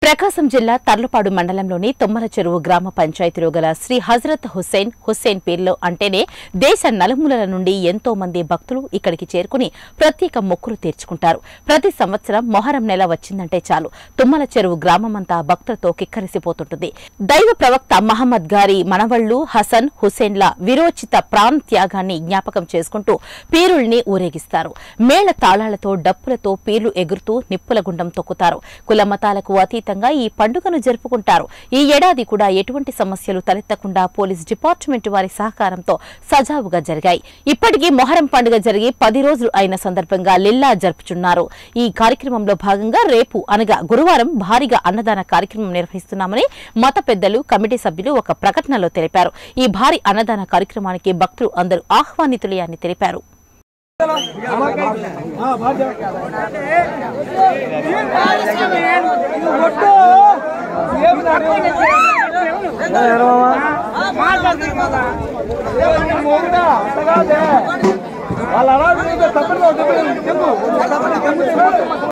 ప్రకాశం జిల్లా తర్లపాడు మండలంలోని తొమ్మల చెరువు గ్రామ పంచాయతీలో గల శ్రీ హజరత్ హుస్సేన్ హుస్సేన్ పీర్లో అంటేనే దేశ నలుమూలల నుండి ఎంతో మంది భక్తులు ఇక్కడికి చేరుకుని ప్రత్యేక మొక్కులు తీర్చుకుంటారు ప్రతి సంవత్సరం మొహరం నెల వచ్చిందంటే చాలు తుమ్మల చెరువు గ్రామమంతా భక్తులతో కిక్కరిసిపోతుంటుంది దైవ ప్రవక్త మహమ్మద్ గారి మనవళ్లు హసన్ హుస్సేన్ల విరోచిత ప్రాణ త్యాగాన్ని జ్ఞాపకం చేసుకుంటూ పీరుల్ని ఊరేగిస్తారు మేళ తాళాలతో డప్పులతో పీర్లు ఎగురుతూ నిప్పుల గుండం తొక్కుతారు కుల మతాలకు అతీతంగా ఈ పండుగను జరుపుకుంటారు ఈ ఏడాది కూడా ఎటువంటి సమస్యలు తలెత్తకుండా పోలీస్ డిపార్ట్మెంట్ వారి సహకారంతో సజావుగా జరిగాయి ఇప్పటికీ మొహరం పండుగ జరిగి పది రోజులు అయిన సందర్భంగా లిల్లా జరుపుచున్నారు ఈ కార్యక్రమంలో భాగంగా రేపు అనగా గురువారం భారీగా అన్నదాన కార్యక్రమం నిర్వహిస్తున్నామని మత పెద్దలు కమిటీ సభ్యులు ఒక ప్రకటనలో తెలిపారు ఈ భారీ అన్నదాన కార్యక్రమానికి భక్తులు అందరూ ఆహ్వానితులే అని తెలిపారు వాళ్ళ అలా తప్పని చెప్పు